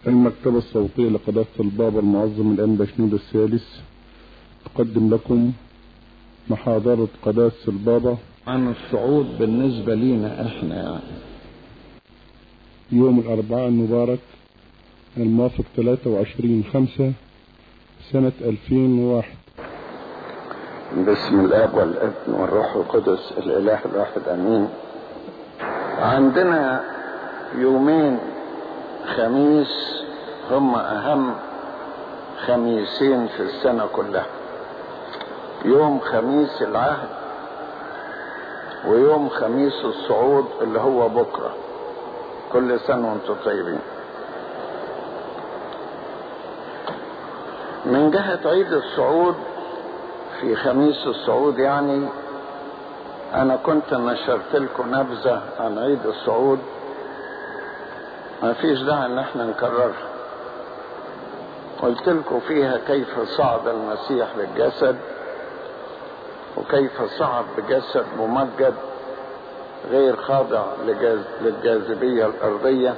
المكتبة الصوتية لقداسة البابا المعظم الأنبا شنود الثالث تقدم لكم محاضرة قداسة البابا عن الصعود بالنسبة لينا احنا يعني يوم الأربعاء المبارك الموافق 23 5 سنة 2001 بسم الاب والابن والروح القدس الاله الواحد امين عندنا يومين خميس هم اهم خميسين في السنة كلها يوم خميس العهد ويوم خميس الصعود اللي هو بكرة كل سنة وانتم طيبين من جهة عيد الصعود في خميس الصعود يعني انا كنت نشرت لكم نبذة عن عيد الصعود ما فيش داعي ان احنا نكررها قلت لكم فيها كيف صعد المسيح للجسد وكيف صعد بجسد ممجد غير خاضع لجاز للجاذبية الأرضية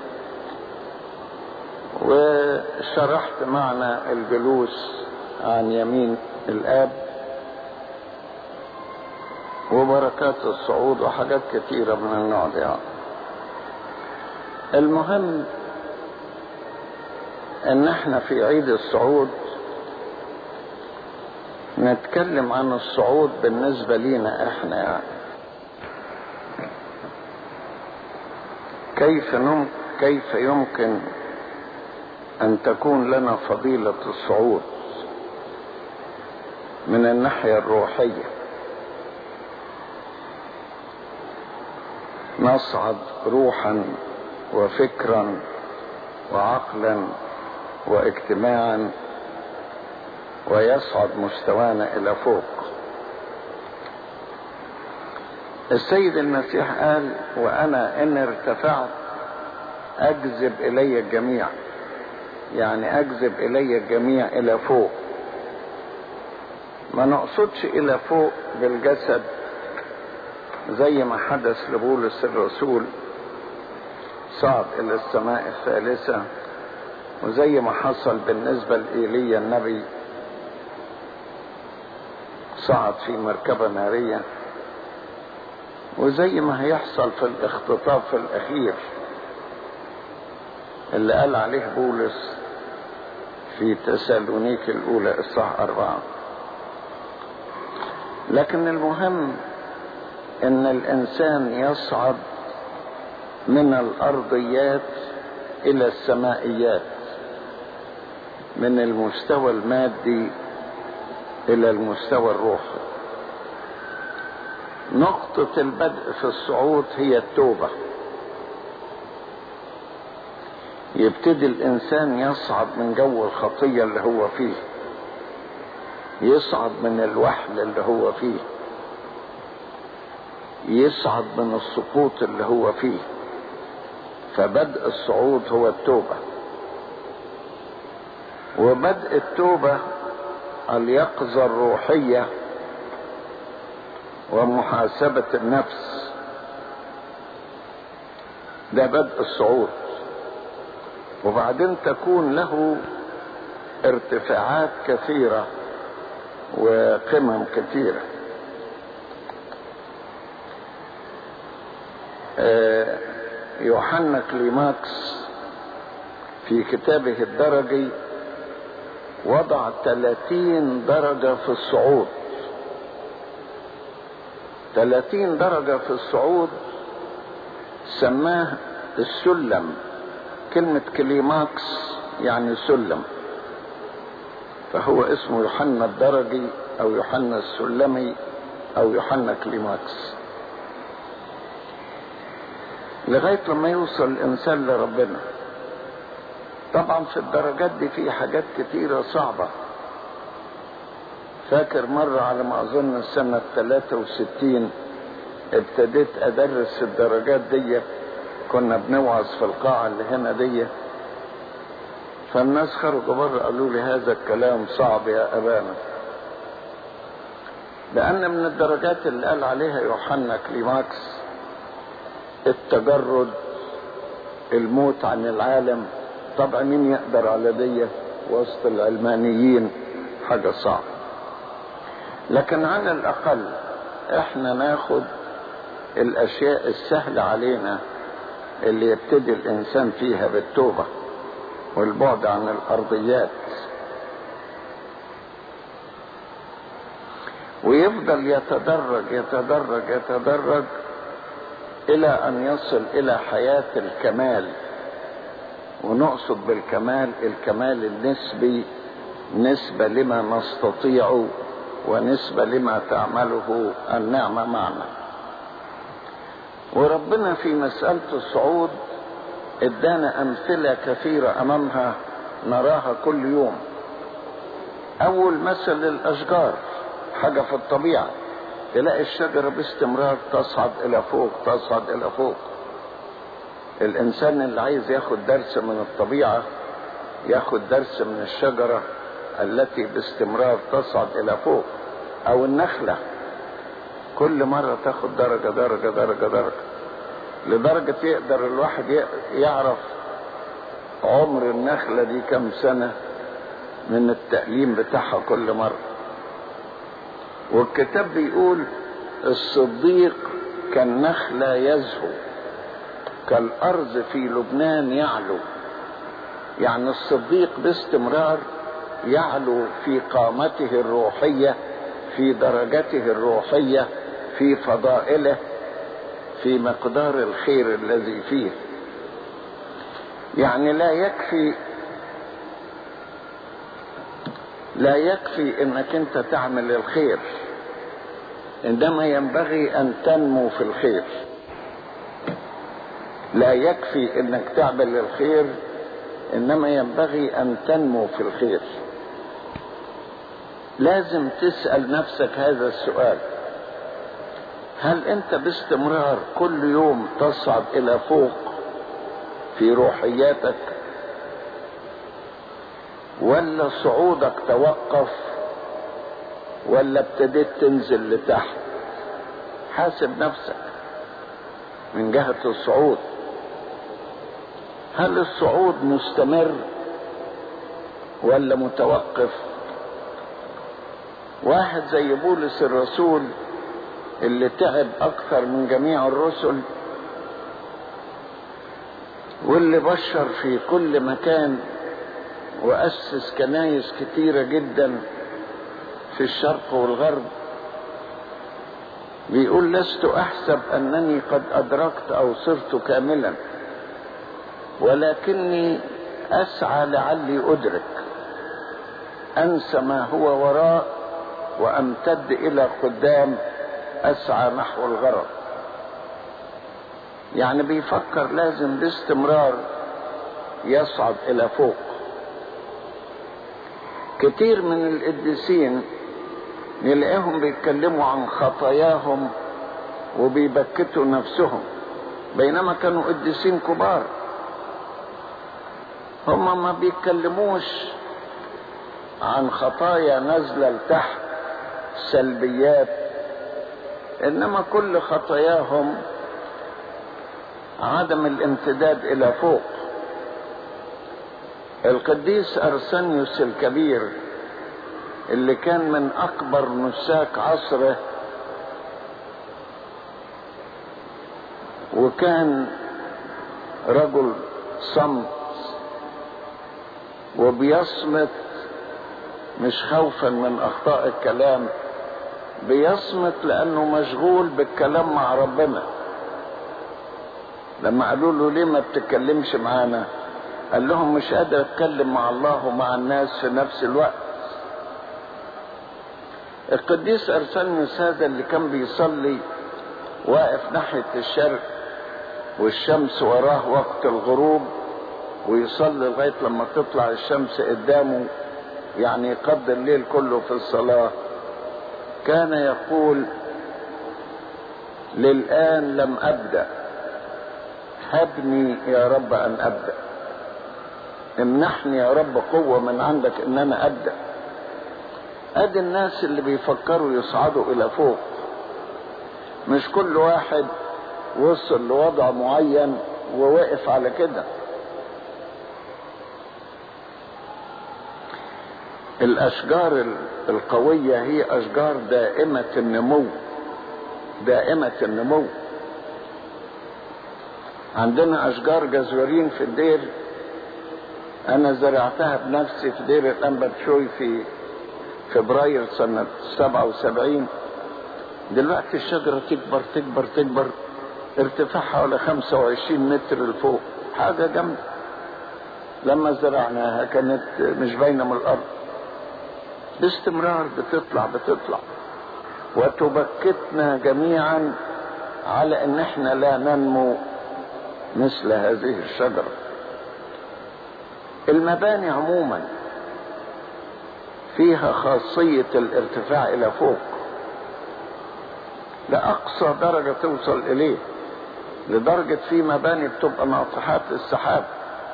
وشرحت معنى الجلوس عن يمين الآب وبركات الصعود وحاجات كتيرة من النوع ده يعني. المهم ان احنا في عيد الصعود نتكلم عن الصعود بالنسبة لينا احنا يعني كيف نم كيف يمكن ان تكون لنا فضيلة الصعود من الناحية الروحية نصعد روحا وفكرا وعقلا واجتماعا ويصعد مستوانا الى فوق السيد المسيح قال وانا ان ارتفعت اجذب الي الجميع يعني اجذب الي الجميع الى فوق ما نقصدش الى فوق بالجسد زي ما حدث لبولس الرسول صعد الى السماء الثالثة وزي ما حصل بالنسبة لإيليا النبي صعد في مركبة نارية وزي ما هيحصل في الاختطاف الأخير اللي قال عليه بولس في تسالونيك الأولى إصحاح أربعة لكن المهم ان الانسان يصعد من الارضيات الى السمائيات من المستوى المادي الى المستوى الروحي نقطة البدء في الصعود هي التوبة يبتدي الانسان يصعد من جو الخطية اللي هو فيه يصعد من الوحل اللي هو فيه يصعد من السقوط اللي هو فيه فبدء الصعود هو التوبة وبدء التوبة اليقظة الروحية ومحاسبة النفس ده بدء الصعود وبعدين تكون له ارتفاعات كثيرة وقمم كثيره يوحنا كليماكس في كتابه الدرجي وضع 30 درجة في الصعود 30 درجة في الصعود سماه السلم كلمة كليماكس يعني سلم فهو اسمه يوحنا الدرجي او يوحنا السلمي او يوحنا كليماكس لغاية لما يوصل الإنسان لربنا طبعا في الدرجات دي في حاجات كتيرة صعبة فاكر مرة على ما أظن سنة 63 ابتديت أدرس الدرجات دي كنا بنوعظ في القاعة اللي هنا دي فالناس خرجوا بره قالوا لي هذا الكلام صعب يا أبانا لأن من الدرجات اللي قال عليها يوحنا كليماكس التجرد الموت عن العالم طبعا مين يقدر على دي وسط العلمانيين حاجة صعبة لكن على الأقل احنا ناخد الأشياء السهلة علينا اللي يبتدي الإنسان فيها بالتوبة والبعد عن الأرضيات ويفضل يتدرج يتدرج يتدرج إلى أن يصل إلى حياة الكمال ونقصد بالكمال الكمال النسبي نسبة لما نستطيع ونسبة لما تعمله النعمة معنا وربنا في مسألة الصعود ادانا أمثلة كثيرة أمامها نراها كل يوم أول مثل الأشجار حاجة في الطبيعة تلاقي الشجرة باستمرار تصعد إلى فوق تصعد إلى فوق الإنسان اللي عايز ياخد درس من الطبيعة ياخد درس من الشجرة التي باستمرار تصعد إلى فوق أو النخلة كل مرة تاخد درجة درجة درجة درجة لدرجة يقدر الواحد يعرف عمر النخلة دي كم سنة من التأليم بتاعها كل مرة والكتاب بيقول الصديق كالنخلة يزهو كالأرض في لبنان يعلو يعني الصديق باستمرار يعلو في قامته الروحية في درجته الروحية في فضائله في مقدار الخير الذي فيه يعني لا يكفي لا يكفي انك انت تعمل الخير انما ينبغي ان تنمو في الخير لا يكفي انك تعمل الخير انما ينبغي ان تنمو في الخير لازم تسال نفسك هذا السؤال هل انت باستمرار كل يوم تصعد الى فوق في روحياتك ولا صعودك توقف ولا ابتديت تنزل لتحت حاسب نفسك من جهة الصعود هل الصعود مستمر ولا متوقف واحد زي بولس الرسول اللي تعب اكثر من جميع الرسل واللي بشر في كل مكان وأسس كنايس كتيرة جدا في الشرق والغرب بيقول لست أحسب أنني قد أدركت أو صرت كاملا ولكني أسعى لعلي أدرك أنسى ما هو وراء وأمتد إلى قدام أسعى نحو الغرض يعني بيفكر لازم باستمرار يصعد إلى فوق كتير من القديسين نلاقيهم بيتكلموا عن خطاياهم وبيبكتوا نفسهم بينما كانوا قديسين كبار هم ما بيتكلموش عن خطايا نازله لتحت سلبيات انما كل خطاياهم عدم الامتداد الى فوق القديس ارسنيوس الكبير اللي كان من اكبر نساك عصره وكان رجل صمت وبيصمت مش خوفا من اخطاء الكلام بيصمت لانه مشغول بالكلام مع ربنا لما قالوا له ليه ما بتتكلمش معانا قال لهم مش قادر اتكلم مع الله ومع الناس في نفس الوقت القديس ارسنيوس هذا اللي كان بيصلي واقف ناحية الشرق والشمس وراه وقت الغروب ويصلي لغاية لما تطلع الشمس قدامه يعني يقضي الليل كله في الصلاة كان يقول للآن لم أبدأ هبني يا رب أن أبدأ امنحني يا رب قوة من عندك ان انا ابدأ ادي الناس اللي بيفكروا يصعدوا الى فوق مش كل واحد وصل لوضع معين ووقف على كده الأشجار القوية هي أشجار دائمة النمو دائمة النمو عندنا أشجار جزورين في الدير أنا زرعتها بنفسي في دير الأنبتشوي في فبراير سنة 77 دلوقتي الشجرة تكبر تكبر تكبر ارتفاعها حوالي 25 متر لفوق حاجة جامدة لما زرعناها كانت مش باينة من الأرض باستمرار بتطلع بتطلع وتبكتنا جميعا على ان احنا لا ننمو مثل هذه الشجرة المباني عموما فيها خاصية الارتفاع الى فوق لأقصى درجة توصل إليه لدرجة في مباني بتبقى ناطحات السحاب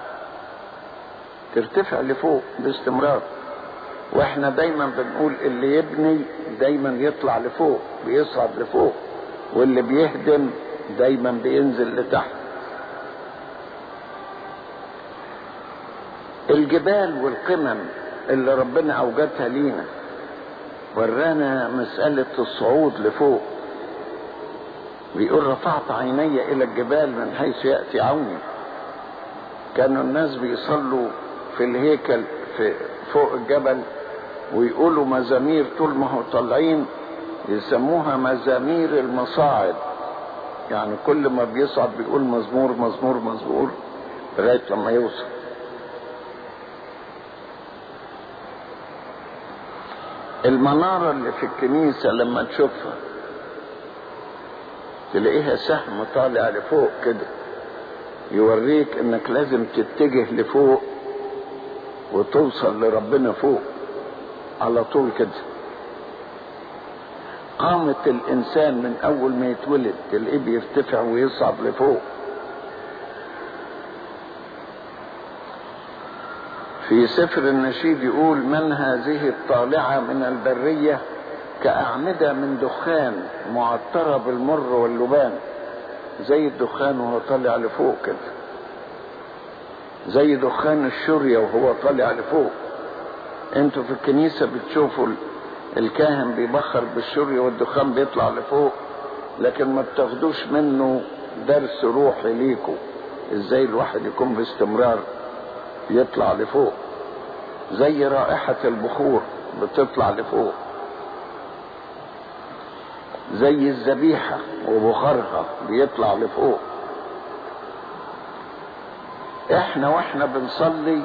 ترتفع لفوق باستمرار واحنا دايما بنقول اللي يبني دايما يطلع لفوق بيصعد لفوق واللي بيهدم دايما بينزل لتحت الجبال والقمم اللي ربنا اوجدها لينا ورانا مسألة الصعود لفوق بيقول رفعت عيني الى الجبال من حيث يأتي عوني كانوا الناس بيصلوا في الهيكل في فوق الجبل ويقولوا مزامير طول ما هو طالعين يسموها مزامير المصاعد يعني كل ما بيصعد بيقول مزمور مزمور مزمور لغايه لما يوصل المنارة اللي في الكنيسة لما تشوفها تلاقيها سهم طالع لفوق كده يوريك انك لازم تتجه لفوق وتوصل لربنا فوق على طول كده قامة الإنسان من أول ما يتولد تلاقيه بيرتفع ويصعد لفوق في سفر النشيد يقول من هذه الطالعة من البرية كأعمدة من دخان معطرة بالمر واللبان زي الدخان وهو طالع لفوق كده زي دخان الشرية وهو طالع لفوق انتوا في الكنيسة بتشوفوا الكاهن بيبخر بالشرية والدخان بيطلع لفوق لكن ما بتاخدوش منه درس روحي ليكوا ازاي الواحد يكون باستمرار يطلع لفوق زي رائحة البخور بتطلع لفوق زي الذبيحة وبخارها بيطلع لفوق احنا واحنا بنصلي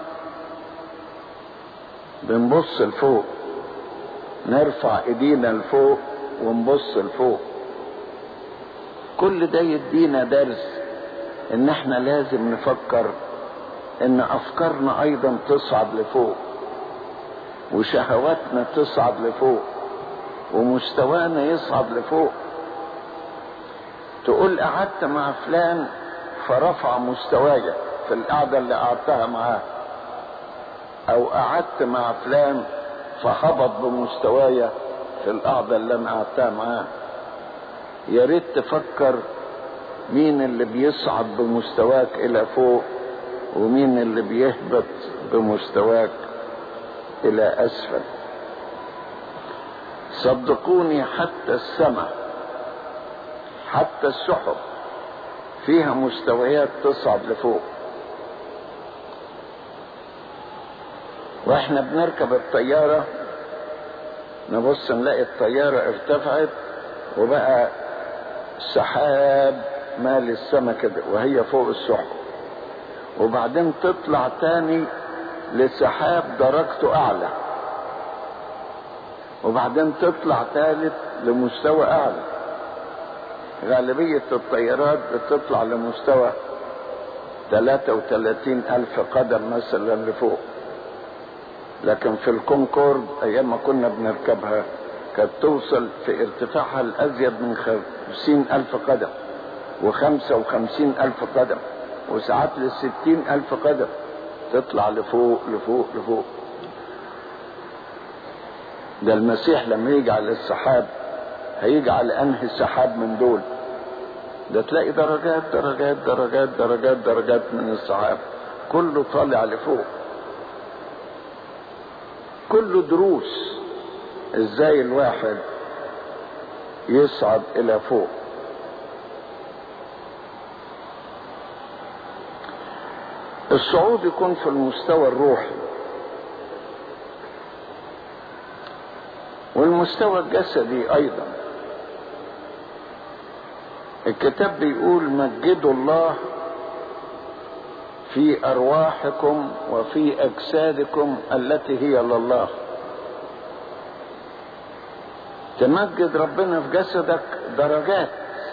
بنبص لفوق نرفع ايدينا لفوق ونبص لفوق كل ده يدينا درس ان احنا لازم نفكر ان افكارنا ايضا تصعد لفوق وشهواتنا تصعد لفوق ومستوانا يصعد لفوق تقول قعدت مع فلان فرفع مستواي في القعده اللي قعدتها معاه او قعدت مع فلان فهبط بمستواي في القعده اللي انا قعدتها معاه يا ريت تفكر مين اللي بيصعد بمستواك الى فوق ومين اللي بيهبط بمستواك الى اسفل صدقوني حتى السماء حتى السحب فيها مستويات تصعد لفوق واحنا بنركب الطيارة نبص نلاقي الطيارة ارتفعت وبقى سحاب مال السماء كده وهي فوق السحب وبعدين تطلع تاني لسحاب درجته اعلى وبعدين تطلع ثالث لمستوى اعلى غالبية الطيارات بتطلع لمستوى 33 ألف قدم مثلا لفوق لكن في الكونكورد أيام ما كنا بنركبها كانت توصل في ارتفاعها الأزيد من خمسين ألف قدم وخمسة وخمسين ألف قدم وساعات لستين ألف قدم تطلع لفوق لفوق لفوق ده المسيح لما يجي على السحاب هيجي على انهي سحاب من دول ده تلاقي درجات درجات درجات درجات درجات من السحاب كله طالع لفوق كله دروس ازاي الواحد يصعد الى فوق الصعود يكون في المستوى الروحي والمستوى الجسدي ايضا الكتاب بيقول مجدوا الله في ارواحكم وفي اجسادكم التي هي لله تمجد ربنا في جسدك درجات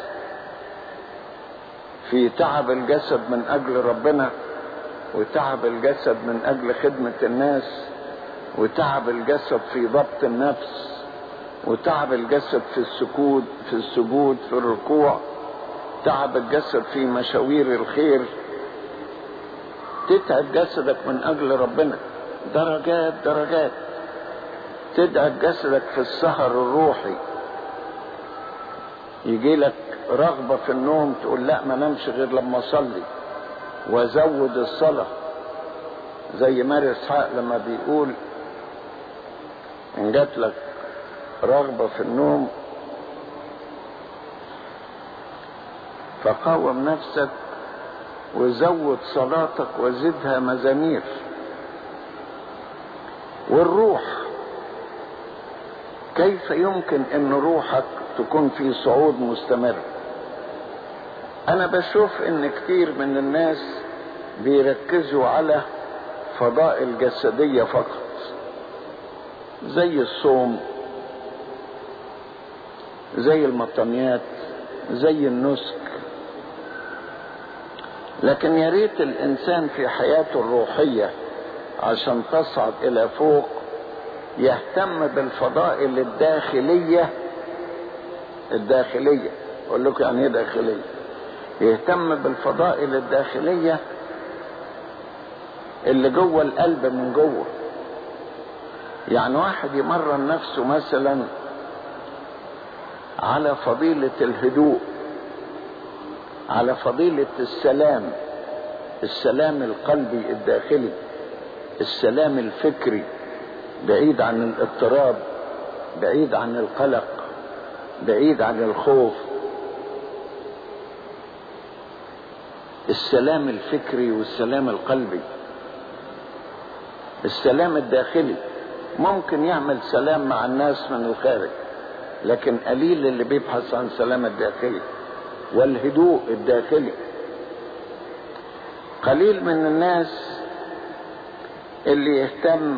في تعب الجسد من اجل ربنا وتعب الجسد من اجل خدمه الناس وتعب الجسد في ضبط النفس وتعب الجسد في السكوت في السجود في الركوع تعب الجسد في مشاوير الخير تتعب جسدك من اجل ربنا درجات درجات تتعب جسدك في السهر الروحي يجي لك رغبة في النوم تقول لا ما نمشي غير لما اصلي وازود الصلاة زي ماري اسحاق لما بيقول ان جات لك رغبة في النوم فقاوم نفسك وزود صلاتك وزدها مزامير والروح كيف يمكن ان روحك تكون في صعود مستمر انا بشوف ان كتير من الناس بيركزوا على فضائل جسدية فقط زي الصوم زي المطميات زي النسك لكن يا ريت الانسان في حياته الروحيه عشان تصعد الى فوق يهتم بالفضائل الداخليه الداخليه اقول لكم يعني ايه داخليه يهتم بالفضائل الداخليه اللي جوه القلب من جوه يعني واحد يمرن نفسه مثلا على فضيله الهدوء على فضيلة السلام السلام القلبي الداخلي السلام الفكري بعيد عن الاضطراب بعيد عن القلق بعيد عن الخوف السلام الفكري والسلام القلبي السلام الداخلي ممكن يعمل سلام مع الناس من الخارج لكن قليل اللي بيبحث عن سلام الداخلي والهدوء الداخلي قليل من الناس اللي يهتم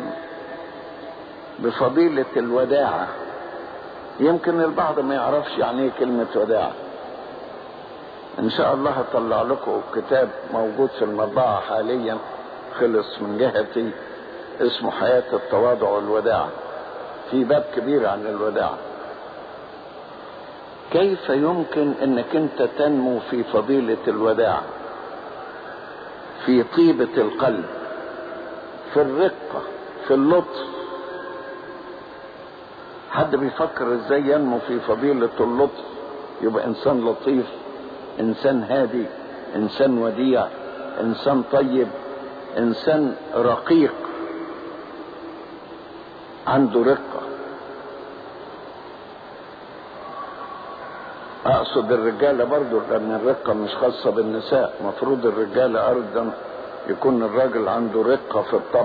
بفضيلة الوداعة يمكن البعض ما يعرفش يعني ايه كلمة وداعة ان شاء الله هطلع لكم كتاب موجود في المطبعة حاليا خلص من جهتي اسمه حياة التواضع والوداعة في باب كبير عن الوداعة كيف يمكن انك انت تنمو في فضيلة الوداعة في طيبة القلب في الرقة في اللطف حد بيفكر ازاي ينمو في فضيلة اللطف يبقى انسان لطيف انسان هادي انسان وديع انسان طيب انسان رقيق عنده رقه اقصد الرجالة برضو لان الرقة مش خاصة بالنساء مفروض الرجالة ارجا يكون الراجل عنده رقة في الطبع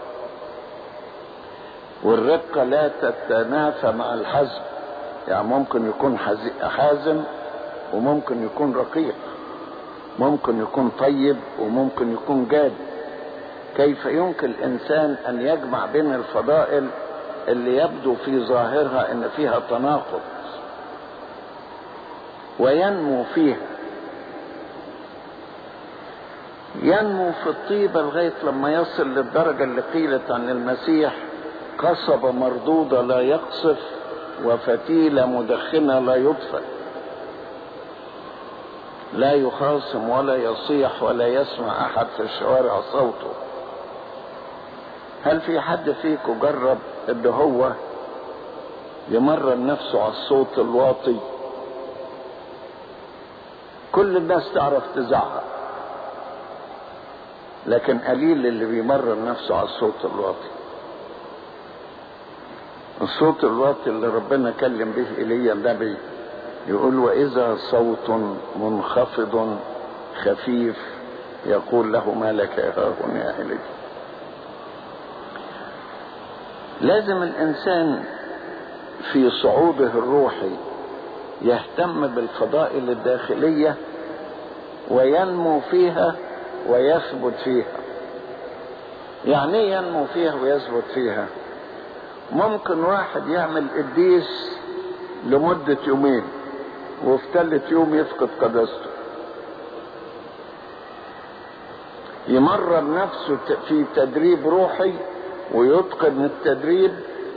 والرقة لا تتنافى مع الحزم يعني ممكن يكون حازم وممكن يكون رقيق ممكن يكون طيب وممكن يكون جاد كيف يمكن الانسان ان يجمع بين الفضائل اللي يبدو في ظاهرها ان فيها تناقض وينمو فيها ينمو في الطيبة لغاية لما يصل للدرجة اللي قيلت عن المسيح قصبة مردودة لا يقصف وفتيلة مدخنة لا يطفئ لا يخاصم ولا يصيح ولا يسمع أحد في الشوارع صوته هل في حد فيكم جرب ان هو يمرن نفسه على الصوت الواطي كل الناس تعرف تزعق لكن قليل اللي بيمرن نفسه على الصوت الواطي الصوت الواطي اللي ربنا كلم به ايليا النبي يقول واذا صوت منخفض خفيف يقول له ما لك ها هنا يا ايليا لازم الانسان في صعوده الروحي يهتم بالفضائل الداخليه وينمو فيها ويثبت فيها يعني ايه ينمو فيها ويثبت فيها ممكن واحد يعمل قديس لمدة يومين وفي ثالث يوم يفقد قداسته يمرن نفسه في تدريب روحي ويتقن التدريب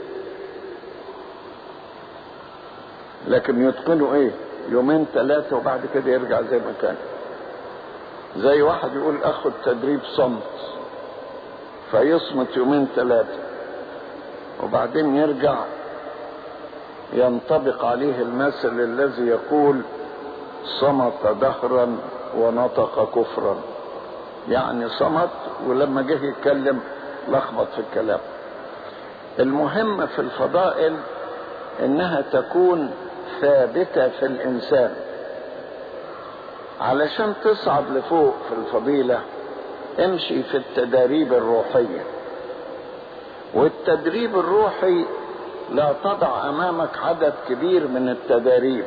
لكن يتقنه ايه يومين ثلاثة وبعد كده يرجع زي ما كان زي واحد يقول اخد تدريب صمت فيصمت يومين ثلاثة وبعدين يرجع ينطبق عليه المثل الذي يقول صمت دهرا ونطق كفرا يعني صمت ولما جه يتكلم لخبط في الكلام المهم في الفضائل انها تكون ثابته في الانسان علشان تصعد لفوق في الفضيله امشي في التداريب الروحيه والتدريب الروحي لا تضع امامك عدد كبير من التداريب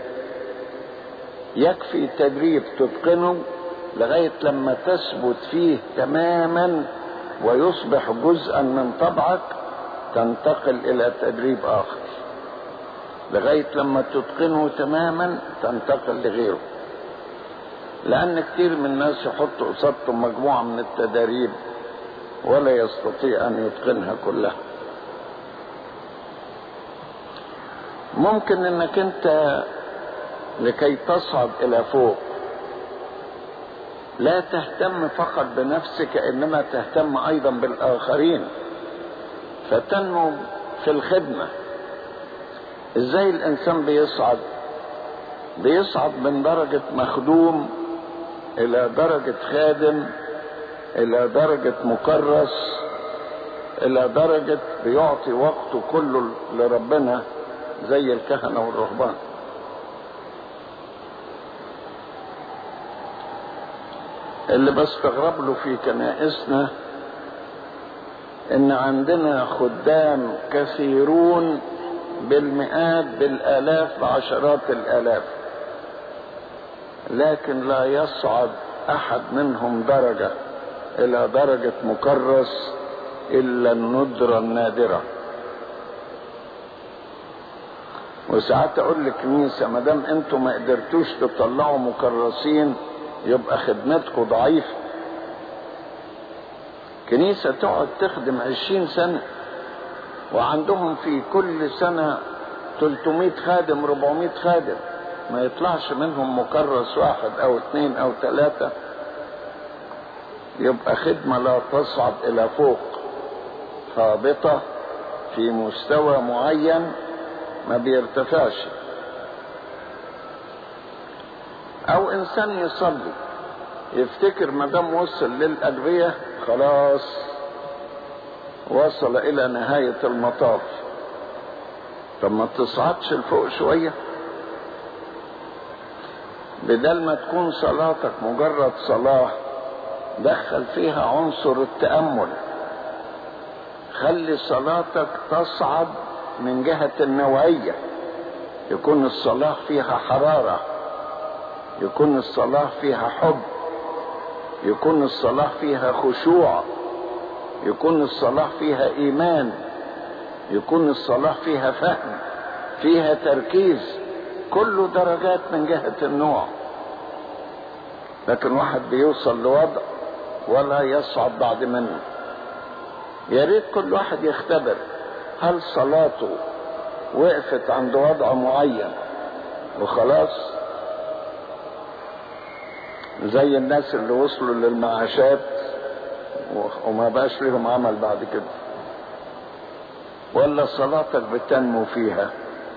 يكفي تدريب تتقنه لغايه لما تثبت فيه تماما ويصبح جزءا من طبعك تنتقل الى تدريب اخر لغايه لما تتقنه تماما تنتقل لغيره لان كتير من الناس يحطوا قصادهم مجموعه من التداريب ولا يستطيع ان يتقنها كلها ممكن انك انت لكي تصعد الى فوق لا تهتم فقط بنفسك انما تهتم ايضا بالاخرين فتنمو في الخدمه ازاي الانسان بيصعد بيصعد من درجه مخدوم الى درجه خادم الى درجه مكرس الى درجه بيعطي وقته كله لربنا زي الكهنه والرهبان اللي بستغرب له في كنائسنا ان عندنا خدام كثيرون بالمئات بالالاف بعشرات الالاف لكن لا يصعد احد منهم درجه الى درجه مكرس الا الندره النادره وساعات اقول للكنيسه ما دام انتم ما قدرتوش تطلعوا مكرسين يبقى خدمتكم ضعيفه كنيسه تقعد تخدم عشرين سنه وعندهم في كل سنه 300 خادم 400 خادم ما يطلعش منهم مكرس واحد او اثنين او ثلاثه يبقى خدمه لا تصعد الى فوق هابطه في مستوى معين ما بيرتفعش او انسان يصلي يفتكر ما دام وصل للادويه خلاص وصل الى نهايه المطاف طب ما تصعدش لفوق شويه بدل ما تكون صلاتك مجرد صلاه دخل فيها عنصر التامل خلي صلاتك تصعد من جهه النوعيه يكون الصلاه فيها حراره يكون الصلاه فيها حب يكون الصلاه فيها خشوع يكون الصلاه فيها ايمان يكون الصلاه فيها فهم فيها تركيز كله درجات من جهه النوع لكن واحد بيوصل لوضع ولا يصعد بعد منه يا ريت كل واحد يختبر هل صلاته وقفت عند وضع معين وخلاص زي الناس اللي وصلوا للمعاشات وما بقاش لهم عمل بعد كده ولا صلاتك بتنمو فيها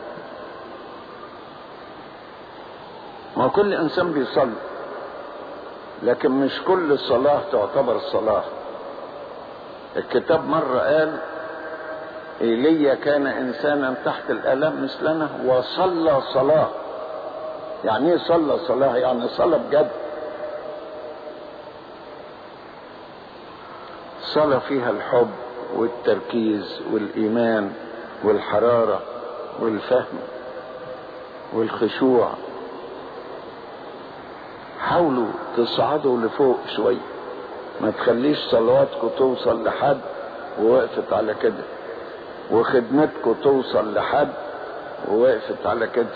ما كل انسان بيصلي لكن مش كل صلاة تعتبر صلاة الكتاب مرة قال ايليا كان انسانا تحت الالام مثلنا وصلى صلاه يعني ايه صلى صلاه يعني صلى بجد صلاه فيها الحب والتركيز والايمان والحراره والفهم والخشوع حاولوا تصعدوا لفوق شويه ما تخليش صلواتكم توصل لحد ووقفت على كده وخدمتكم توصل لحد ووقفت على كده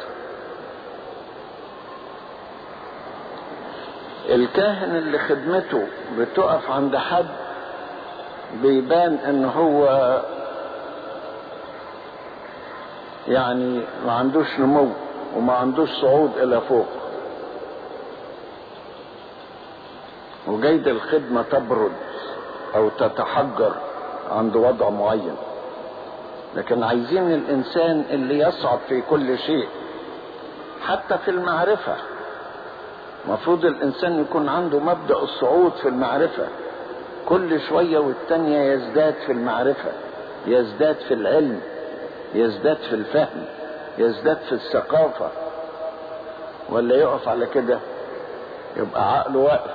الكاهن اللي خدمته بتقف عند حد بيبان ان هو يعني ما عندوش نمو وما عندوش صعود الى فوق وجيد الخدمة تبرد او تتحجر عند وضع معين لكن عايزين الانسان اللي يصعد في كل شيء حتى في المعرفة مفروض الانسان يكون عنده مبدأ الصعود في المعرفة كل شوية والتانية يزداد في المعرفة يزداد في العلم يزداد في الفهم يزداد في الثقافة ولا يقف على كده يبقى عقله واقف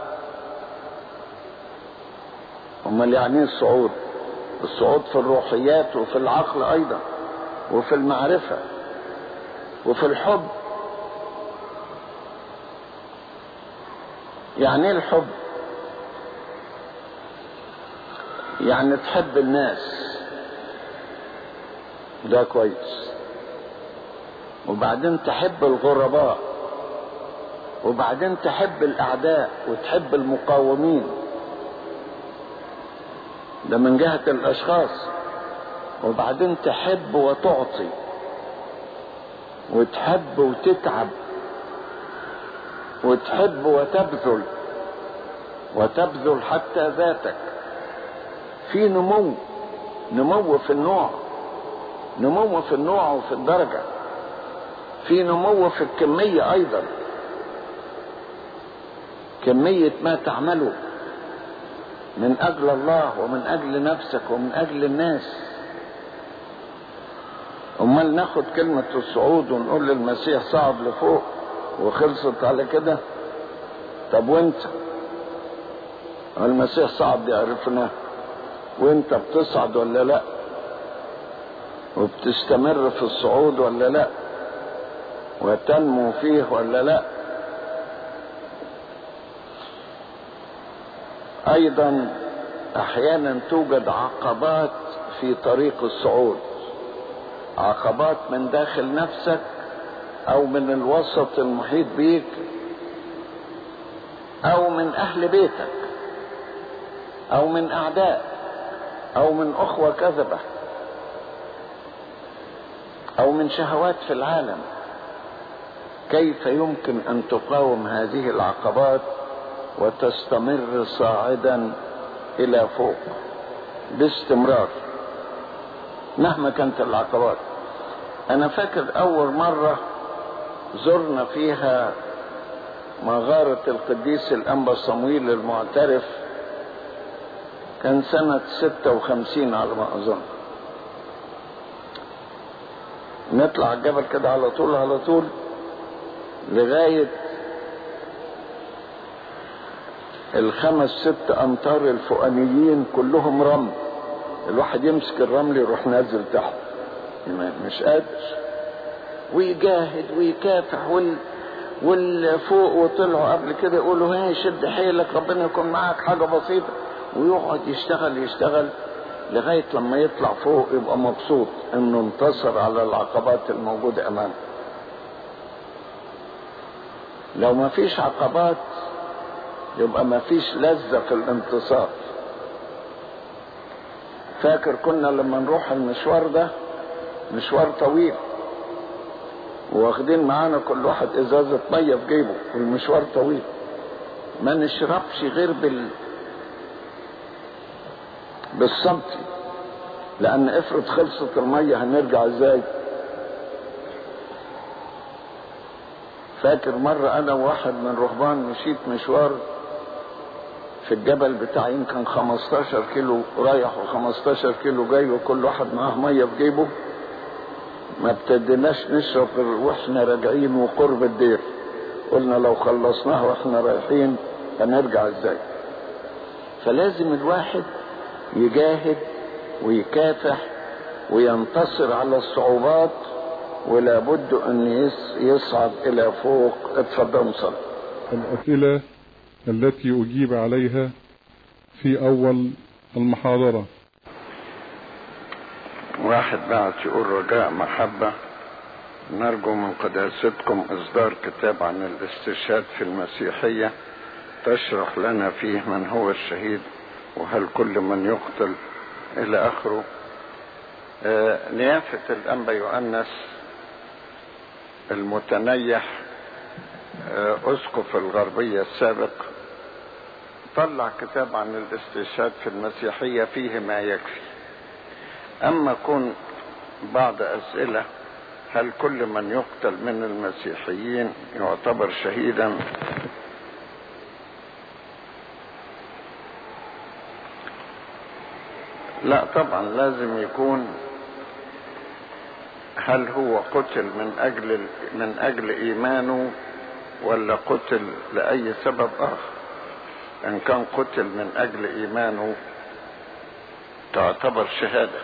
امال يعني ايه الصعود الصعود في الروحيات وفي العقل ايضا وفي المعرفة وفي الحب يعني ايه الحب يعني تحب الناس ده كويس وبعدين تحب الغرباء وبعدين تحب الاعداء وتحب المقاومين ده من جهة الاشخاص وبعدين تحب وتعطي وتحب وتتعب وتحب وتبذل وتبذل حتى ذاتك في نمو نمو في النوع نمو في النوع وفي الدرجة في نمو في الكمية أيضا كمية ما تعمله من أجل الله ومن أجل نفسك ومن أجل الناس أمال ناخد كلمة الصعود ونقول للمسيح صعد لفوق وخلصت على كده طب وانت المسيح صعد دي عرفناه وانت بتصعد ولا لا وبتستمر في الصعود ولا لا وتنمو فيه ولا لا ايضا احيانا توجد عقبات في طريق الصعود عقبات من داخل نفسك او من الوسط المحيط بيك او من اهل بيتك او من اعداء او من اخوه كذبه او من شهوات في العالم كيف يمكن ان تقاوم هذه العقبات وتستمر صاعدا الى فوق باستمرار مهما كانت العقبات انا فاكر اول مره زرنا فيها مغارة القديس الأنبا صمويل المعترف كان سنة ستة وخمسين على ما أظن نطلع الجبل كده على طول على طول لغاية الخمس ست أمتار الفوقانيين كلهم رمل الواحد يمسك الرمل يروح نازل تحت مش قادر ويجاهد ويكافح وال والفوق وطلعوا قبل كده يقولوا هي شد حيلك ربنا يكون معاك حاجه بسيطه ويقعد يشتغل يشتغل لغايه لما يطلع فوق يبقى مبسوط انه انتصر على العقبات الموجوده امامه لو ما فيش عقبات يبقى ما فيش لذة في الانتصار فاكر كنا لما نروح المشوار ده مشوار طويل واخدين معانا كل واحد ازازة مية في جيبه والمشوار طويل ما نشربش غير بال بالصمت لان افرض خلصت المية هنرجع ازاي فاكر مرة انا وواحد من رهبان مشيت مشوار في الجبل بتاع يمكن 15 كيلو رايح و15 كيلو جاي وكل واحد معاه ميه في جيبه ما ابتديناش نشرب غير واحنا راجعين وقرب الدير قلنا لو خلصناه واحنا رايحين هنرجع ازاي فلازم الواحد يجاهد ويكافح وينتصر على الصعوبات ولا بد ان يصعد الى فوق اتفضل صلى الاسئله التي اجيب عليها في اول المحاضره واحد بعت يقول رجاء محبه نرجو من قداستكم اصدار كتاب عن الاستشهاد في المسيحيه تشرح لنا فيه من هو الشهيد وهل كل من يقتل الى اخره آه نيافه الانبا يؤنس المتنيح آه اسقف الغربيه السابق طلع كتاب عن الاستشهاد في المسيحيه فيه ما يكفي اما كون بعض اسئله هل كل من يقتل من المسيحيين يعتبر شهيدا لا طبعا لازم يكون هل هو قتل من اجل من اجل ايمانه ولا قتل لاي سبب اخر ان كان قتل من اجل ايمانه تعتبر شهاده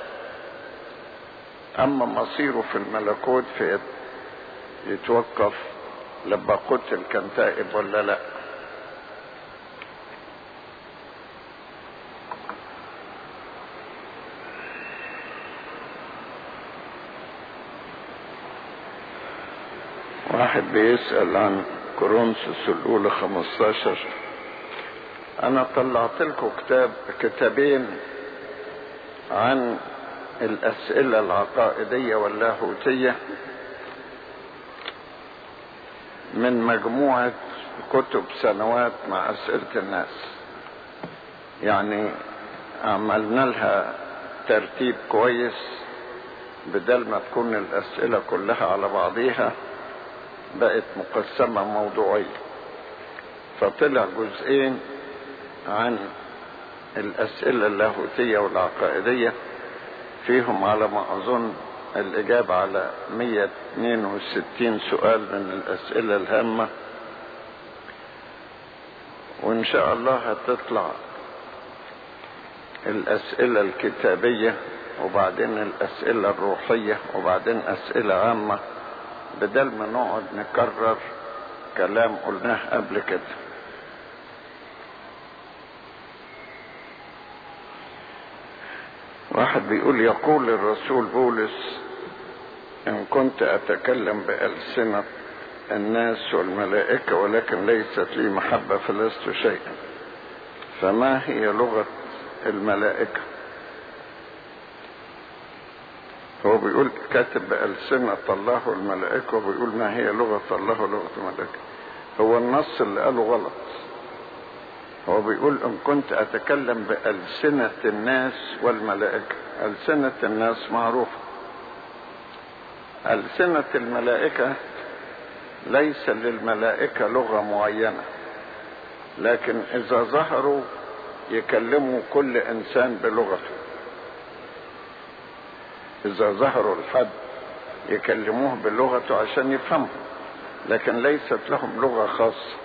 اما مصيره في الملكوت في يتوقف لما قتل كان تائب ولا لا واحد بيسأل عن كورنثوس الأولى 15 أنا طلعت لكم كتاب كتابين عن الأسئلة العقائدية واللاهوتية من مجموعة كتب سنوات مع أسئلة الناس يعني عملنا لها ترتيب كويس بدل ما تكون الأسئلة كلها على بعضيها بقت مقسمة موضوعية فطلع جزئين عن الأسئلة اللاهوتية والعقائدية فيهم على ما أظن الإجابة على 162 سؤال من الأسئلة الهامة وإن شاء الله هتطلع الأسئلة الكتابية وبعدين الأسئلة الروحية وبعدين أسئلة عامة بدل ما نقعد نكرر كلام قلناه قبل كده واحد بيقول يقول الرسول بولس ان كنت اتكلم بألسنة الناس والملائكة ولكن ليست لي محبة فلست شيئا فما هي لغة الملائكة هو بيقول كاتب بألسنة الله والملائكة وبيقول ما هي لغة الله ولغة الملائكة هو النص اللي قاله غلط هو بيقول ان كنت اتكلم بألسنة الناس والملائكة ألسنة الناس معروفة ألسنة الملائكة ليس للملائكة لغة معينة لكن إذا ظهروا يكلموا كل إنسان بلغته إذا ظهروا الحد يكلموه بلغته عشان يفهمه لكن ليست لهم لغة خاصة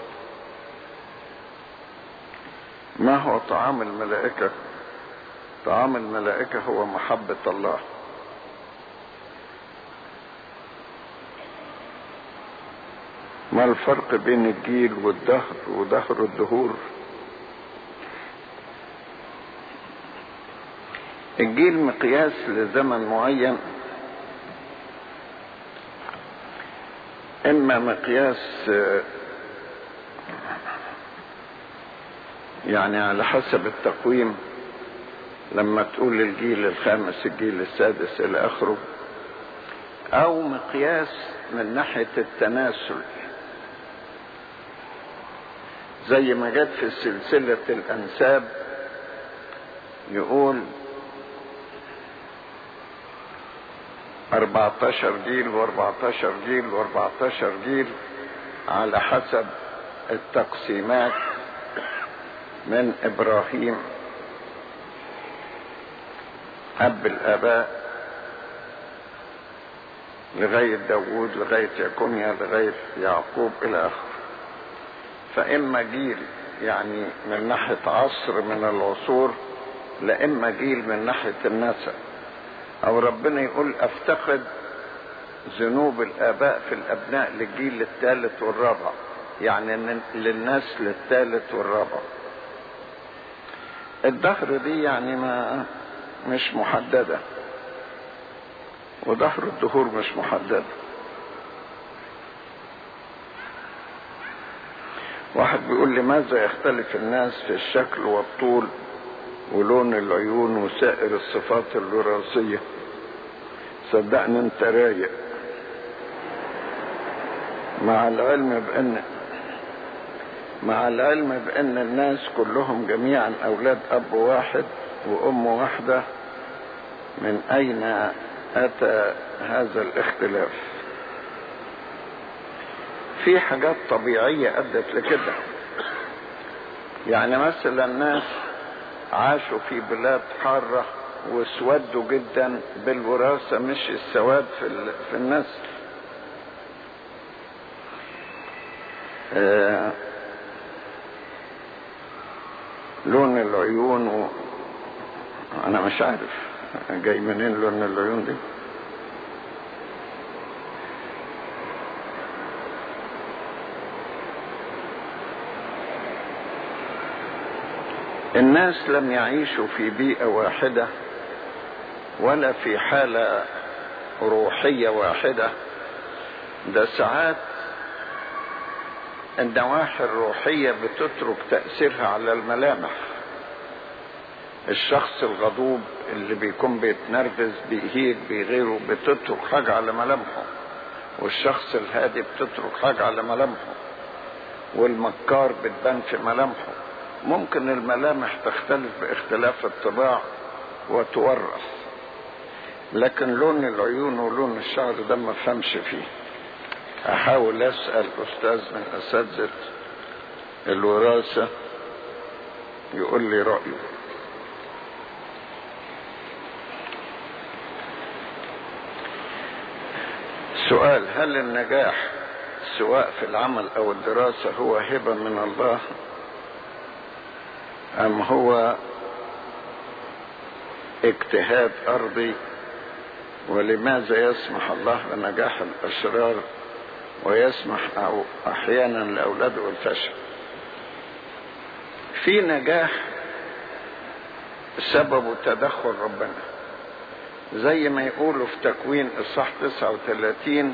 ما هو طعام الملائكة طعام الملائكة هو محبة الله ما الفرق بين الجيل والدهر ودهر الدهور الجيل مقياس لزمن معين اما مقياس يعني على حسب التقويم لما تقول الجيل الخامس الجيل السادس الى اخره او مقياس من ناحية التناسل زي ما جت في سلسلة الانساب يقول 14 جيل و14 جيل و14 جيل على حسب التقسيمات من إبراهيم أب الآباء لغاية داوود لغاية يكونيا لغاية يعقوب إلى آخره فإما جيل يعني من ناحية عصر من العصور لإما جيل من ناحية النسب أو ربنا يقول أفتقد ذنوب الآباء في الأبناء للجيل الثالث والرابع يعني للنسل الثالث والرابع الدهر دي يعني ما مش محددة وظهر الدهور مش محددة واحد بيقول لماذا يختلف الناس في الشكل والطول ولون العيون وسائر الصفات الوراثية صدقني انت رايق مع العلم بان مع العلم بان الناس كلهم جميعا اولاد اب واحد وام واحده من اين اتى هذا الاختلاف في حاجات طبيعيه ادت لكده يعني مثلا الناس عاشوا في بلاد حاره واسودوا جدا بالوراثه مش السواد في في النسل آه لون العيون و... انا مش عارف جاي منين لون العيون دي الناس لم يعيشوا في بيئة واحدة ولا في حالة روحية واحدة ده ساعات النواحي الروحية بتترك تأثيرها على الملامح الشخص الغضوب اللي بيكون بيتنرفز بيهيج بيغيره بتترك حاجة على ملامحه والشخص الهادي بتترك حاجة على ملامحه والمكار بتبان في ملامحه ممكن الملامح تختلف باختلاف الطباع وتورث لكن لون العيون ولون الشعر ده ما فهمش فيه احاول اسال استاذ من اساتذه الوراثه يقول لي رايه سؤال هل النجاح سواء في العمل او الدراسه هو هبه من الله ام هو اجتهاد ارضي ولماذا يسمح الله بنجاح الاشرار ويسمح أو احيانا لاولاده بالفشل في نجاح سببه تدخل ربنا زي ما يقولوا في تكوين اصحاح 39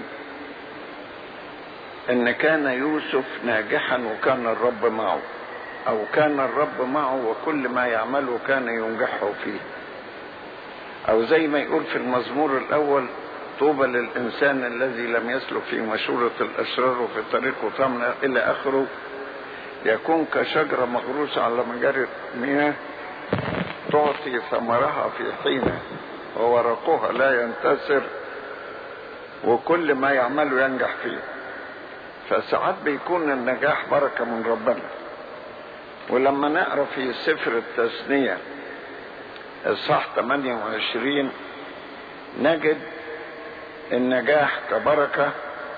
ان كان يوسف ناجحا وكان الرب معه او كان الرب معه وكل ما يعمله كان ينجحه فيه او زي ما يقول في المزمور الاول طوبى للانسان الذي لم يسلك في مشورة الاشرار وفي طريقه طمنا الى اخره يكون كشجرة مغروسة على مجاري المياه تعطي ثمرها في حينه وورقها لا ينتسر وكل ما يعمله ينجح فيه فساعات بيكون النجاح بركة من ربنا ولما نقرا في سفر التثنية اصحاح 28 نجد النجاح كبركة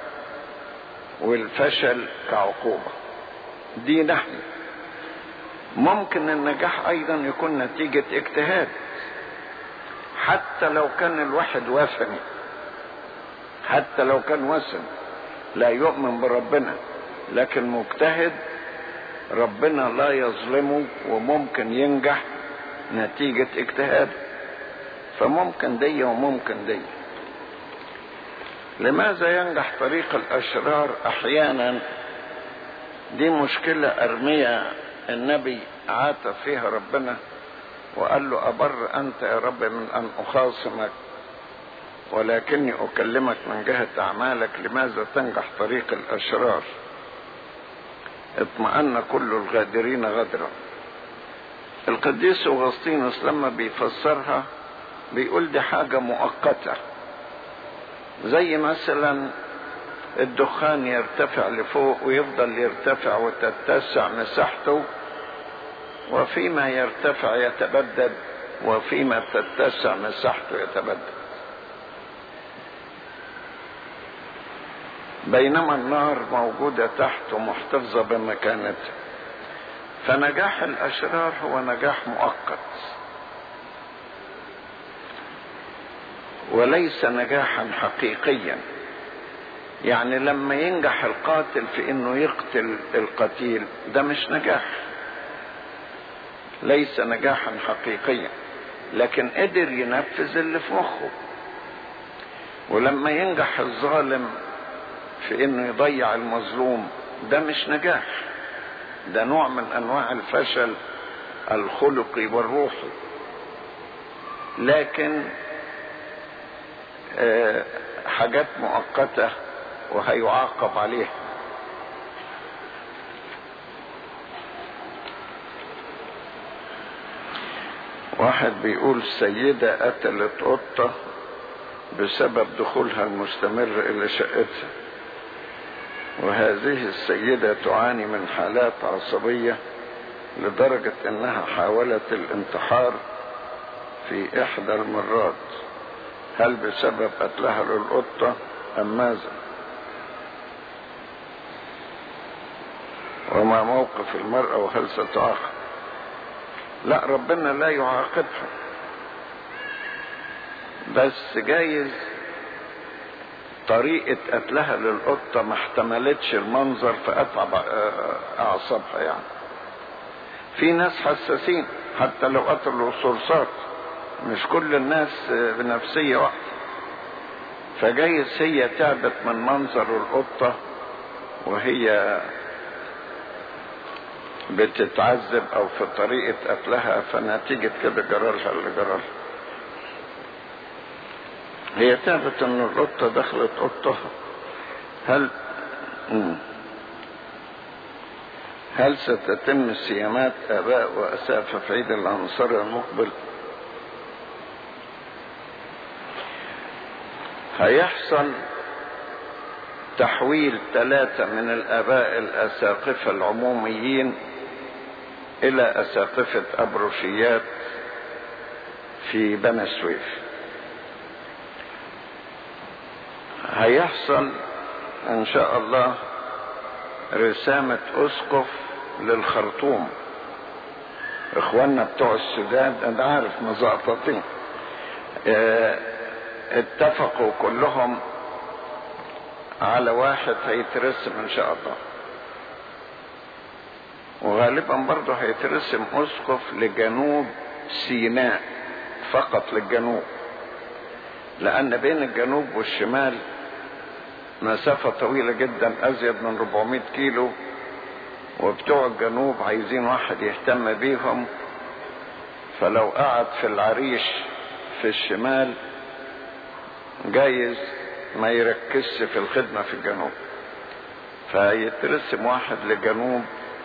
والفشل كعقوبة دي نحن ممكن النجاح ايضا يكون نتيجة اجتهاد حتى لو كان الواحد وثني حتى لو كان وثني لا يؤمن بربنا لكن مجتهد ربنا لا يظلمه وممكن ينجح نتيجة اجتهاده فممكن دي وممكن دي لماذا ينجح طريق الأشرار أحيانا دي مشكلة أرمية النبي عاتب فيها ربنا وقال له أبر أنت يا رب من أن أخاصمك ولكني أكلمك من جهة أعمالك لماذا تنجح طريق الأشرار اطمأن كل الغادرين غدرا القديس أغسطينوس لما بيفسرها بيقول دي حاجة مؤقتة زي مثلا الدخان يرتفع لفوق ويفضل يرتفع وتتسع مساحته وفيما يرتفع يتبدد وفيما تتسع مساحته يتبدد بينما النار موجودة تحت ومحتفظة بمكانتها فنجاح الأشرار هو نجاح مؤقت وليس نجاحا حقيقيا يعني لما ينجح القاتل في انه يقتل القتيل ده مش نجاح ليس نجاحا حقيقيا لكن قدر ينفذ اللي في مخه ولما ينجح الظالم في انه يضيع المظلوم ده مش نجاح ده نوع من انواع الفشل الخلقي والروحي لكن آه حاجات مؤقته وهيعاقب عليها واحد بيقول سيدة قتلت قطة بسبب دخولها المستمر إلى شقتها وهذه السيدة تعاني من حالات عصبية لدرجة انها حاولت الانتحار في احدى المرات هل بسبب قتلها للقطة ام ماذا وما موقف المرأة وهل ستعاقب لا ربنا لا يعاقبها بس جايز طريقة قتلها للقطة ما احتملتش المنظر فأتعب أعصابها يعني في ناس حساسين حتى لو قتلوا صرصات مش كل الناس بنفسية واحدة فجايز هي تعبت من منظر القطة وهي بتتعذب او في طريقة قتلها فنتيجة كده جرالها اللي جرالها هي تعبت ان القطة دخلت قطها هل هل ستتم صيامات اباء واسافة في عيد الانصار المقبل هيحصل تحويل ثلاثة من الآباء الأساقفة العموميين إلى أساقفة أبروشيات في بني سويف هيحصل إن شاء الله رسامة أسقف للخرطوم إخواننا بتوع السودان أنا عارف مزقططين اه اتفقوا كلهم على واحد هيترسم ان شاء الله وغالبا برضه هيترسم اسقف لجنوب سيناء فقط للجنوب لان بين الجنوب والشمال مسافة طويلة جدا ازيد من 400 كيلو وبتوع الجنوب عايزين واحد يهتم بيهم فلو قعد في العريش في الشمال جايز ما يركزش في الخدمة في الجنوب فيترسم واحد لجنوب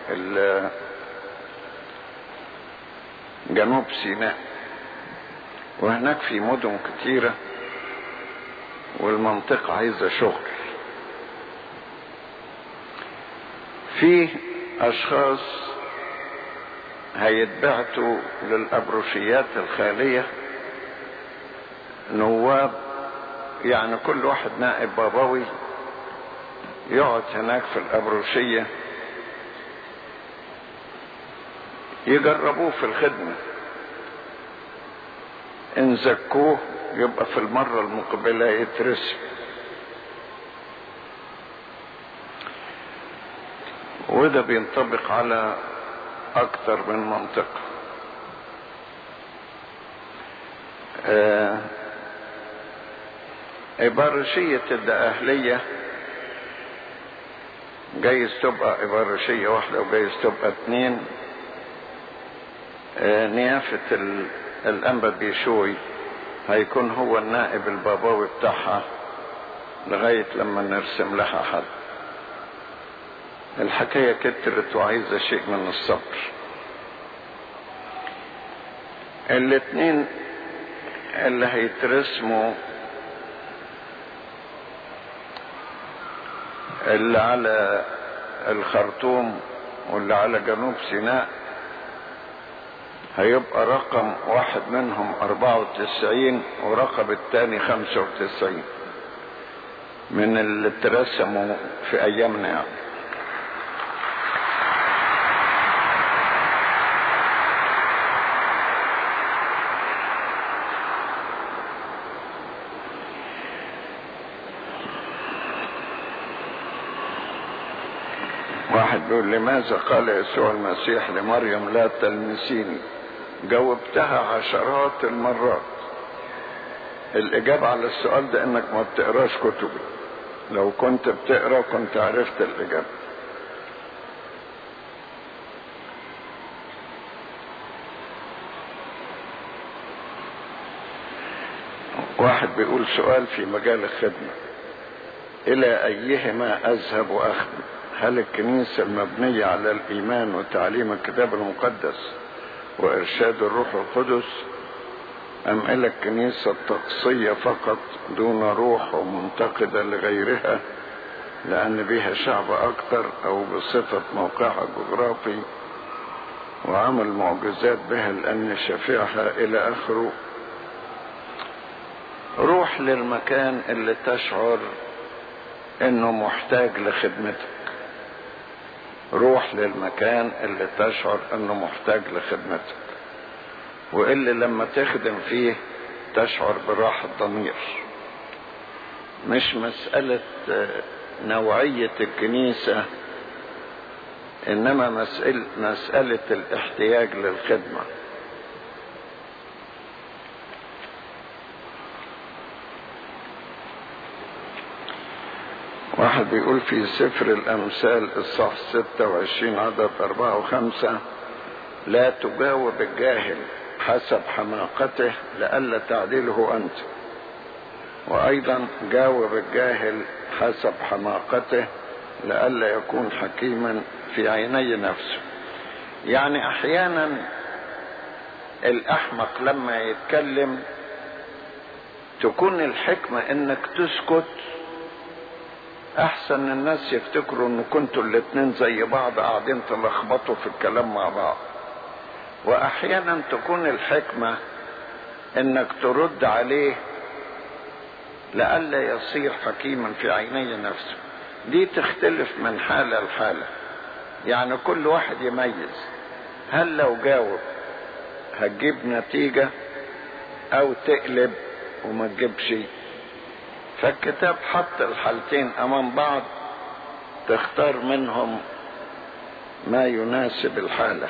جنوب سيناء وهناك في مدن كتيرة والمنطقة عايزة شغل في أشخاص هيتبعتوا للأبروشيات الخالية نواب يعني كل واحد نائب بابوي يقعد هناك في الأبروشية يجربوه في الخدمة إن زكوه يبقى في المرة المقبلة يترسم وده بينطبق على أكثر من منطقة آه إبارشية الدقهلية جايز تبقى إبارشية واحدة وجايز تبقى اتنين آه نيافة الأنبا بيشوي هيكون هو النائب البابوي بتاعها لغاية لما نرسم لها حد الحكاية كترت وعايزة شيء من الصبر الاتنين اللي هيترسموا اللي على الخرطوم واللي على جنوب سيناء هيبقى رقم واحد منهم أربعة وتسعين ورقم التاني خمسة وتسعين من اللي اترسموا في أيامنا يعني واحد بيقول لماذا قال يسوع المسيح لمريم لا تلمسيني جاوبتها عشرات المرات الإجابة على السؤال ده إنك ما بتقراش كتبي لو كنت بتقرا كنت عرفت الإجابة واحد بيقول سؤال في مجال الخدمة إلى أيهما أذهب وأخدم هل الكنيسة المبنية على الإيمان وتعليم الكتاب المقدس وإرشاد الروح القدس أم إلى الكنيسة الطقسية فقط دون روح ومنتقدة لغيرها لأن بها شعب أكثر أو بصفة موقعها الجغرافي وعمل معجزات بها لأن شفيعها إلى آخره روح للمكان اللي تشعر انه محتاج لخدمتك روح للمكان اللي تشعر انه محتاج لخدمتك واللي لما تخدم فيه تشعر براحة ضمير مش مسألة نوعية الكنيسة انما مسألة, مسألة الاحتياج للخدمة واحد بيقول في سفر الأمثال الصح 26 عدد أربعة وخمسة لا تجاوب الجاهل حسب حماقته لئلا تعدله أنت وأيضا جاوب الجاهل حسب حماقته لئلا يكون حكيما في عيني نفسه يعني أحيانا الأحمق لما يتكلم تكون الحكمة إنك تسكت احسن الناس يفتكروا ان كنتوا الاتنين زي بعض قاعدين تلخبطوا في الكلام مع بعض واحيانا تكون الحكمة انك ترد عليه لئلا يصير حكيما في عيني نفسه دي تختلف من حالة لحالة يعني كل واحد يميز هل لو جاوب هتجيب نتيجة او تقلب وما تجيبش فالكتاب حط الحالتين امام بعض تختار منهم ما يناسب الحاله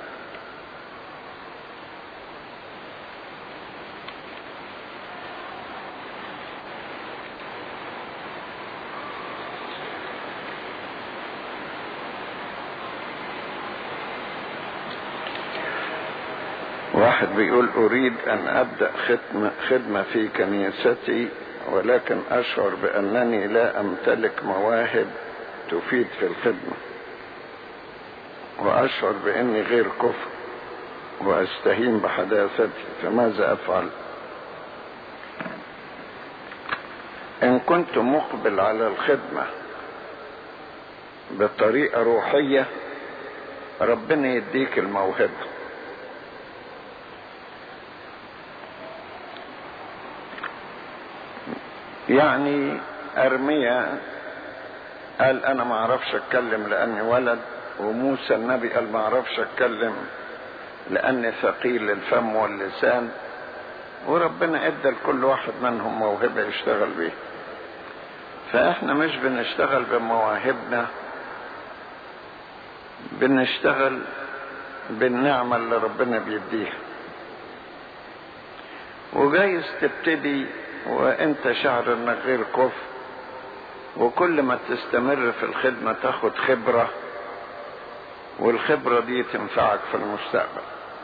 واحد بيقول اريد ان ابدا خدمه خدمه في كنيستي ولكن أشعر بأنني لا أمتلك مواهب تفيد في الخدمة وأشعر بأني غير كفر وأستهين بحداثتي فماذا أفعل إن كنت مقبل على الخدمة بطريقة روحية ربنا يديك الموهبة يعني أرميا قال أنا ما أعرفش أتكلم لأني ولد وموسى النبي قال ما أعرفش أتكلم لأني ثقيل الفم واللسان وربنا ادى لكل واحد منهم موهبة يشتغل بيها فاحنا مش بنشتغل بمواهبنا بنشتغل بالنعمة اللي ربنا بيديها وجايز تبتدي وانت شعر انك غير كفء وكل ما تستمر في الخدمة تاخد خبرة والخبرة دي تنفعك في المستقبل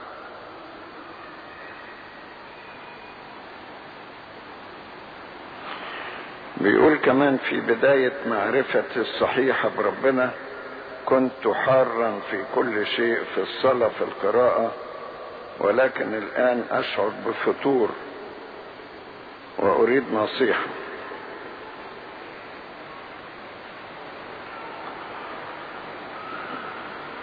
بيقول كمان في بداية معرفتي الصحيحة بربنا كنت حارا في كل شيء في الصلاة في القراءة ولكن الآن أشعر بفتور وأريد نصيحة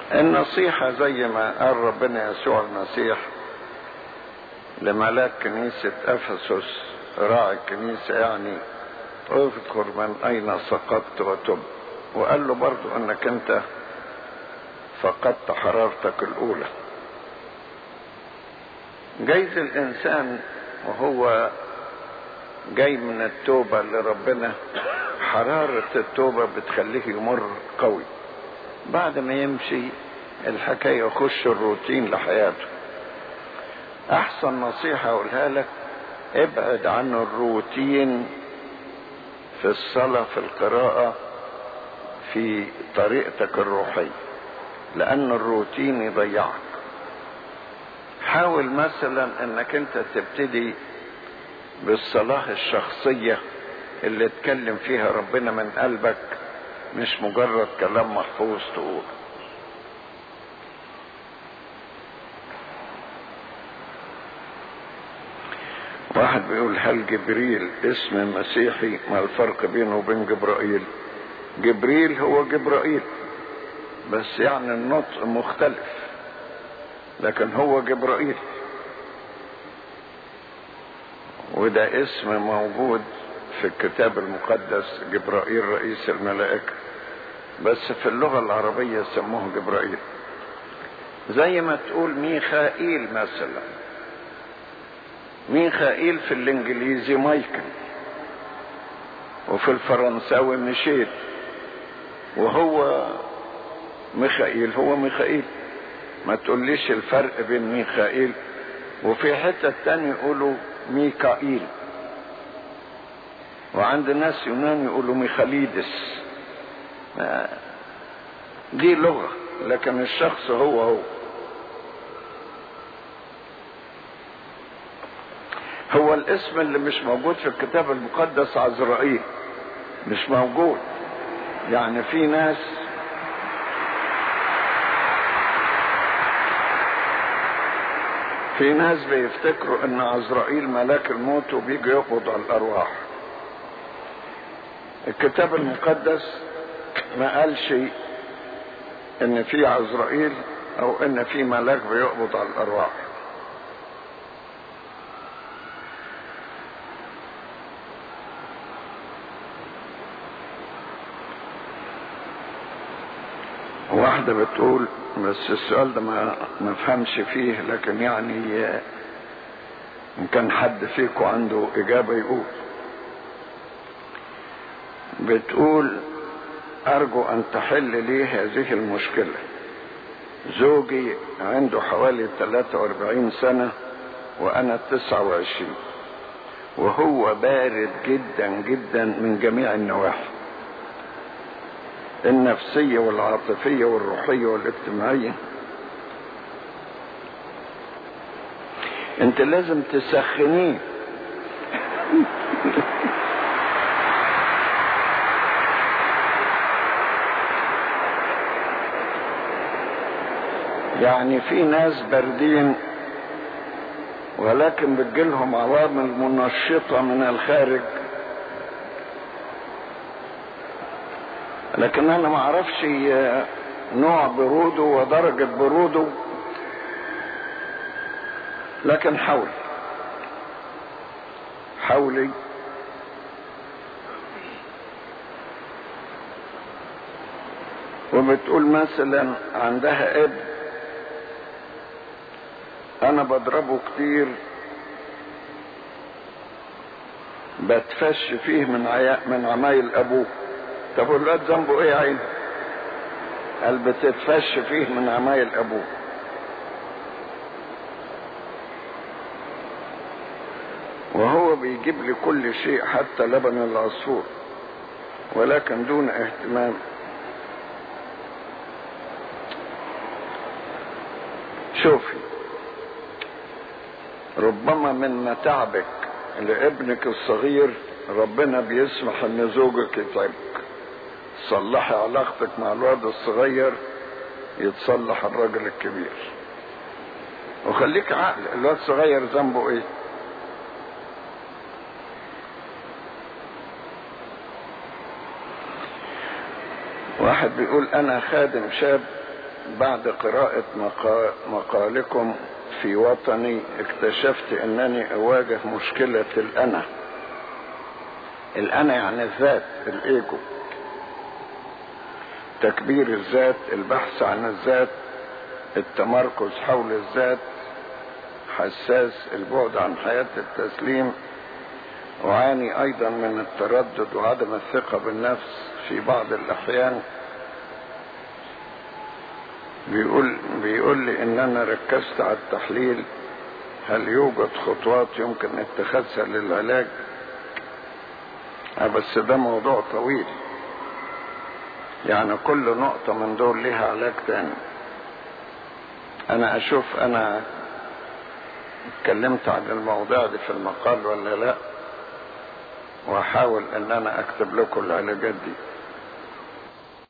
النصيحة زي ما قال ربنا يسوع المسيح لملاك كنيسة أفسس راعي الكنيسة يعني اذكر من أين سقطت وتب وقال له برضو أنك أنت فقدت حرارتك الأولى جايز الإنسان وهو جاي من التوبة لربنا حرارة التوبة بتخليه يمر قوي بعد ما يمشي الحكاية يخش الروتين لحياته أحسن نصيحة أقولها لك ابعد عن الروتين في الصلاة في القراءة في طريقتك الروحية لأن الروتين يضيعك حاول مثلا انك انت تبتدي بالصلاة الشخصية اللي تكلم فيها ربنا من قلبك مش مجرد كلام محفوظ تقول واحد بيقول هل جبريل اسم مسيحي ما الفرق بينه وبين جبرائيل جبريل هو جبرائيل بس يعني النطق مختلف لكن هو جبرائيل وده اسم موجود في الكتاب المقدس جبرائيل رئيس الملائكة بس في اللغة العربية سموه جبرائيل زي ما تقول ميخائيل مثلا ميخائيل في الانجليزي مايكل وفي الفرنساوي ميشيل وهو ميخائيل هو ميخائيل ما تقوليش الفرق بين ميخائيل وفي حتة تاني يقولوا ميكائيل وعند ناس يونان يقولوا ميخاليدس دي لغة لكن الشخص هو هو هو الاسم اللي مش موجود في الكتاب المقدس عزرائيل مش موجود يعني في ناس في ناس بيفتكروا ان عزرائيل ملاك الموت وبيجي يقبض على الارواح الكتاب المقدس ما قالش ان في عزرائيل او ان في ملاك بيقبض على الارواح واحدة بتقول بس السؤال ده ما ما فهمش فيه لكن يعني ان كان حد فيكم عنده اجابة يقول بتقول ارجو ان تحل لي هذه المشكلة زوجي عنده حوالي 43 سنة وانا 29 وهو بارد جدا جدا من جميع النواحي النفسية والعاطفية والروحية والاجتماعية انت لازم تسخنيه يعني في ناس باردين ولكن بتجيلهم عوامل منشطة من الخارج لكن انا ما اعرفش نوع بروده ودرجة بروده لكن حاول حاولي وبتقول مثلا عندها ابن انا بضربه كتير بتفش فيه من عيا من عمايل ابوه طب الواد ذنبه ايه يا عيني قال بتتفش فيه من عمايل ابوه وهو بيجيب لي كل شيء حتى لبن العصفور ولكن دون اهتمام شوفي ربما من متعبك لابنك الصغير ربنا بيسمح ان زوجك يتعبك صلحي علاقتك مع الواد الصغير يتصلح الراجل الكبير وخليك عقل الواد الصغير ذنبه ايه واحد بيقول انا خادم شاب بعد قراءة مقالكم في وطني اكتشفت انني اواجه مشكلة الانا الانا يعني الذات الايجو تكبير الذات البحث عن الذات التمركز حول الذات حساس البعد عن حياة التسليم أعاني أيضا من التردد وعدم الثقة بالنفس في بعض الأحيان بيقول بيقول لي إن أنا ركزت على التحليل هل يوجد خطوات يمكن اتخاذها للعلاج بس ده موضوع طويل يعني كل نقطة من دول لها علاج تاني أنا أشوف أنا اتكلمت عن الموضوع ده في المقال ولا لا واحاول ان انا اكتب لكم العلاجات دي